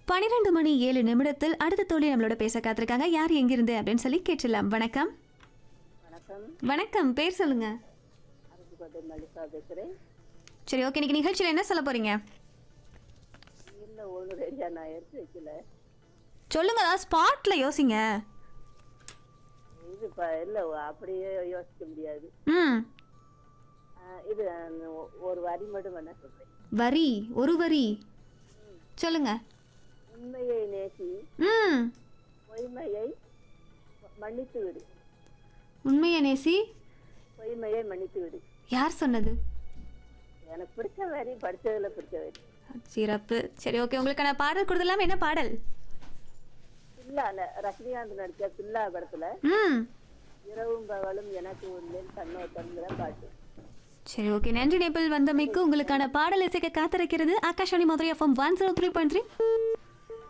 பன்னிரெண்டு மணி ஏழு நிமிடத்தில் அடுத்த தோழி நம்மளோட பேச காத்திருக்காங்க யார் எங்கிருந்து அப்படின்னு சொல்லி கேட்டுடலாம் வணக்கம் வணக்கம் வணக்கம் பேர் சொல்லுங்க அருப்புக்கோட்டை மல்லிகா பேசுகிறேன் சரி ஓகே இன்னைக்கு நிகழ்ச்சியில் என்ன சொல்ல போறீங்க இல்லை ஒன்று ரெடியாக நான் எடுத்து வைக்கல சொல்லுங்க ஸ்பாட்ல யோசிங்க இது இப்போ இல்லை அப்படியே யோசிக்க முடியாது ம் ஆ, இது அந்த ஒ- ஒரு வரி மட்டும் பண்ண சொல்கிறேன் வரி ஒரு வரி சொல்லுங்க உண்மையை நேசி ம் பொய்மையை ம- மன்னித்து விடு உண்மையை நேசி பொய்மையை மன்னித்து விடு யார் சொன்னது எனக்கு பிடிச்ச வரி படித்ததில் பிடிச்ச வரி சிறப்பு சரி ஓகே உங்களுக்கான பாடல் கொடுத்துடலாம் என்ன பாடல் பில்லா ந- ரஜினிகாந்த் நடித்த பில்லா படத்தில் ம் இரவும் பகலும் எனக்கு உள்ளேன் கண்ணோட்டம்ங்கிற பாட்டு சரி ஓகே நன்றி நேபிள் வந்தமைக்கு உங்களுக்கான பாடல் இசைக்க காத்திருக்கிறது Akashvani Madurai FM one zero three point three